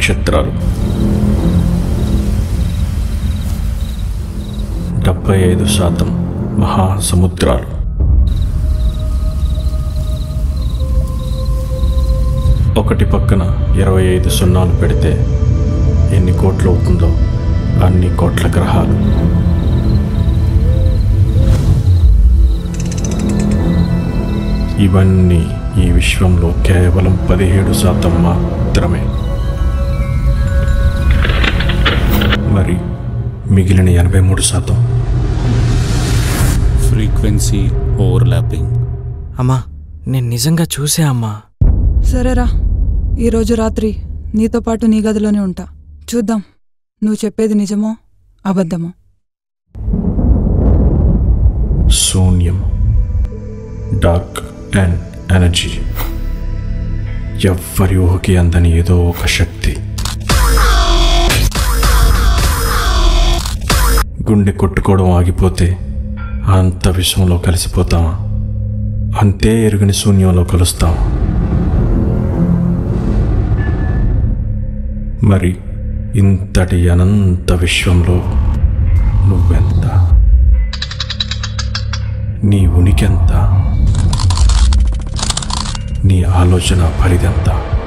నక్షత్రాలు డెబ్బై ఐదు శాతం మహాసముద్రాలు ఒకటి పక్కన ఇరవై ఐదు సున్నాలు పెడితే ఎన్ని కోట్లు అవుతుందో అన్ని కోట్ల గ్రహాలు ఇవన్నీ ఈ విశ్వంలో కేవలం పదిహేడు శాతం మాత్రమే మరి మిగిలిన ఎనభై మూడు శాతం ఫ్రీక్వెన్సీ ఓవర్లాపింగ్ అమ్మా నేను నిజంగా చూసా అమ్మా సరేరా ఈరోజు రాత్రి నీతో పాటు నీ గదిలోనే ఉంటా చూద్దాం నువ్వు చెప్పేది నిజమో అబద్ధమో శూన్యం డార్క్ అండ్ ఎనర్జీ ఎవ్వరి ఊహకి అందని ఏదో ఒక శక్తి గుండె కొట్టుకోవడం ఆగిపోతే అంత విషయంలో కలిసిపోతామా అంతే ఎరుగని శూన్యంలో కలుస్తాం మరి ఇంతటి అనంత విశ్వంలో నువ్వెంత నీ ఉనికెంత నీ ఆలోచన పరిదెంత